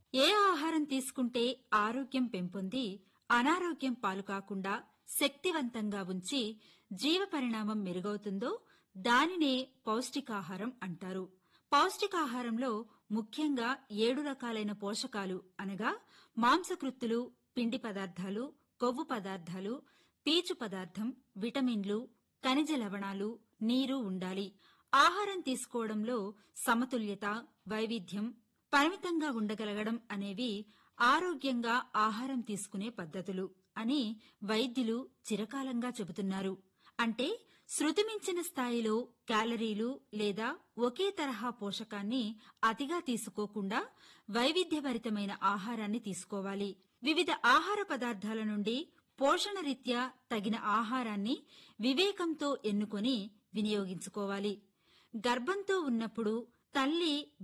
ఏ ఆహారం తీసుకుంటే ఆరోగ్యం పెంపొంది అనారోగ్యం పాలు కాకుండా శక్తివంతంగా ఉంచి జీవ పరిణామం మెరుగవుతుందో దానినే పౌష్టికాహారం అంటారు పౌష్టికాహారంలో ముఖ్యంగా ఏడు రకాలైన పోషకాలు అనగా మాంసకృత్తులు పిండి పదార్థాలు కొవ్వు పదార్థాలు పీచు పదార్థం విటమిన్లు ఖనిజ లవణాలు నీరు ఉండాలి ఆహారం తీసుకోవడంలో సమతుల్యత వైవిధ్యం పరిమితంగా ఉండగలగడం అనేవి ఆరోగ్యంగా ఆహారం తీసుకునే పద్ధతులు అని వైద్యులు చిరకాలంగా చెబుతున్నారు అంటే శృతిమించిన స్థాయిలో క్యాలరీలు లేదా ఒకే తరహా పోషకాన్ని అతిగా తీసుకోకుండా వైవిధ్యభరితమైన ఆహారాన్ని తీసుకోవాలి వివిధ ఆహార పదార్థాల నుండి పోషణరీత్యా తగిన ఆహారాన్ని వివేకంతో ఎన్నుకొని వినియోగించుకోవాలి గర్భంతో ఉన్నప్పుడు తల్లి